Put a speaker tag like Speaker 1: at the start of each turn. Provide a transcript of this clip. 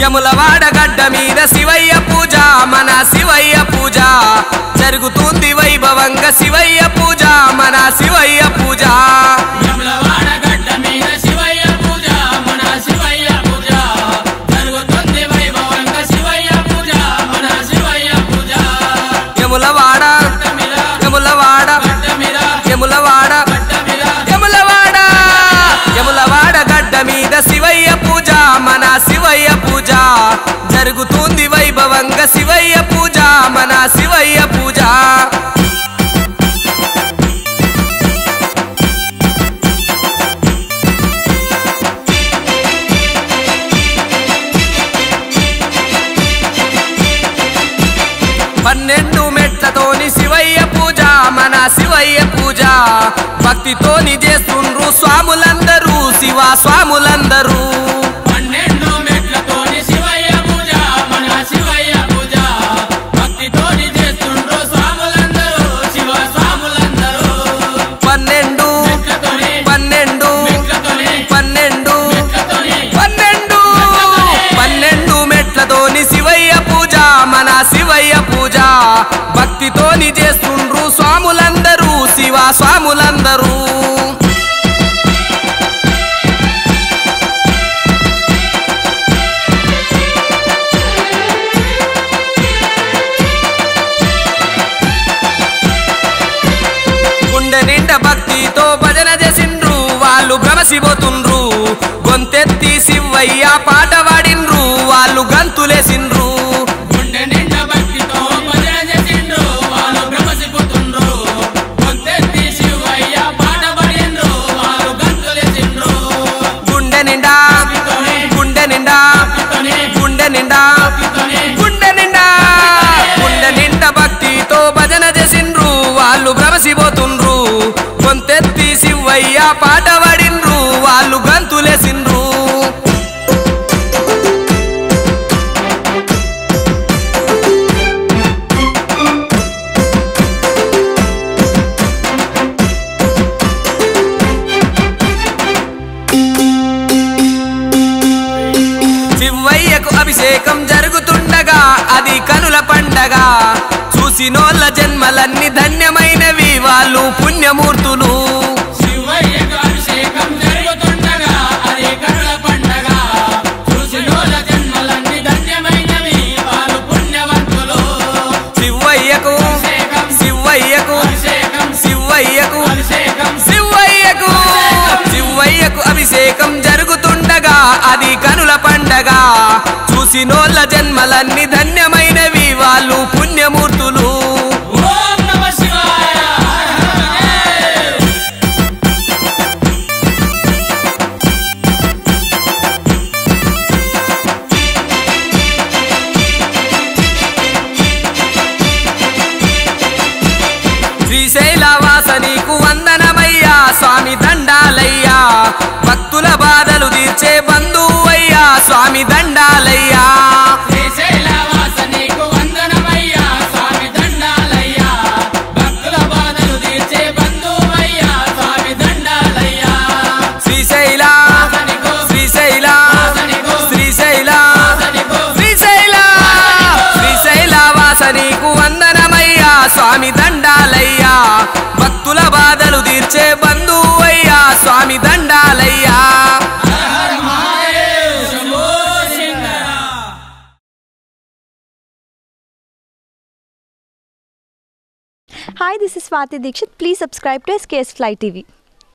Speaker 1: యములవాడ గడ్డ మీద శివయ్య పూజ మన శివయ్య పూజ జరుగుతుంది వైభవంగా శివయ్య పూజ మన శివయ్య పూజ
Speaker 2: యములవాడ గడ్డ మీద శివయ్య పూజ మన శివయ్య పూజ జరుగుతుంది వైభవంగా శివయ్య పూజ మన శివయ్య పూజ
Speaker 1: యములవాడ
Speaker 2: గడ్డ మీద
Speaker 1: యములవాడ
Speaker 2: గడ్డ మీద
Speaker 1: యములవాడ
Speaker 2: గడ్డ మీద
Speaker 1: యములవాడ యములవాడ గడ్డ మీద శివయ్య పూజ మన శివయ్య పూజ జరుగుతుంది వైభవంగా శివయ్య పూజ మన శివయ్య పూజ పన్నెండు మెట్లతోని శివయ్య పూజ మన శివయ్య పూజ భక్తితోని చేస్తుండ్రు స్వాములందరూ శివ స్వాములందరూ
Speaker 2: పన్నెండు మెట్లతోని శివయ్య పూజ మన శివయ్య పూజ భక్తితోని చేస్తుండ్రు స్వాములందరూ శివ స్వాములందరూ
Speaker 1: పన్నెండు
Speaker 2: మెట్లతోని
Speaker 1: పన్నెండు
Speaker 2: మెట్లతోని
Speaker 1: పన్నెండు
Speaker 2: మెట్లతోని
Speaker 1: పన్నెండు పన్నెండు మెట్లతోని శివయ్య పూజ మన శివయ్య పూజ భక్తితోని చేస్తుండ్రు స్వాములందరూ శివ స్వాములందరూ గుండె నిండా భక్తితో భజన చేసిండ్రు వాళ్ళు భ్రమసిపోతుండ్రు గొంతెత్తి శివయ్య పాట పాడిండ్రు వాళ్ళు గంతులేసిండ్రు
Speaker 2: గుండె నిండా భక్తితో భజన చేసిండ్రు వాళ్ళు భ్రమసిపోతుండ్రు గొంతెత్తి శివయ్య పాట పాడిండ్రు వాళ్ళు గంతులేసిండ్రు
Speaker 1: గుండె నిండా గుండె నిండా
Speaker 2: భక్తితోని
Speaker 1: గుండె నిండా
Speaker 2: భక్తితోని
Speaker 1: గుండె నిండా గుండె నిండా భక్తితో భజన చేసిండ్రు వాళ్ళు భ్రమసిపోతుండ్రు గొంతెత్తి శివయ్య పాట పాడిండ్రు వాళ్ళు గంతులేసిండ్రు శివయ్యకు అభిషేకం జరుగుతుండగా అది కనుల పండగ చూసినోళ్ళ జన్మలన్నీ ధన్యమైనవి వాళ్ళు పుణ్యమూర్తులు
Speaker 2: శివయ్యకు అభిషేకం జరుగుతుండగా అది కరుణ పండగ చూసినోళ్ళ జన్మలన్నీ ధన్యమైనవి వాళ్ళు పుణ్యవంతులు
Speaker 1: శివయ్యకు
Speaker 2: అభిషేకం
Speaker 1: శివయ్యకు
Speaker 2: అభిషేకం
Speaker 1: శివయ్యకు
Speaker 2: అభిషేకం
Speaker 1: శివయ్యకు శివయ్యకు అభిషేకం జరుగుతుండగా అది కనుల పండగ చూసినోళ్ళ జన్మలన్నీ ధన్యమైనవి వాళ్ళు పుణ్యమూర్తులు
Speaker 2: ఓం నమ శివాయ
Speaker 1: శ్రీశైలవాస నీకు వందనమయ్యా స్వామి దండాలయ్యా భక్తుల బాధలు తీర్చే బంధువయ్యా స్వామి దండాలయ్యా
Speaker 2: శ్రీశైలవాస నీకు వందనమయ్యా స్వామి దండాలయ్యా భక్తుల బాధలు తీర్చే బంధువయ్యా స్వామి దండాలయ్యా
Speaker 1: శ్రీశైల
Speaker 2: నీకు
Speaker 1: శ్రీశైల
Speaker 2: నీకు
Speaker 1: శ్రీశైల
Speaker 2: నీకు
Speaker 1: శ్రీశైల శ్రీశైలవాస నీకు వందనమయ్యా స్వామి దండాలయ్యా భక్తుల బాధలు తీర్చే బంధువయ్యా స్వామి దండాలయ్యా
Speaker 2: హర Mahadev Shambho Shankara
Speaker 3: Hi, this is Swati Dikshit. Please subscribe to SKS Fly TV.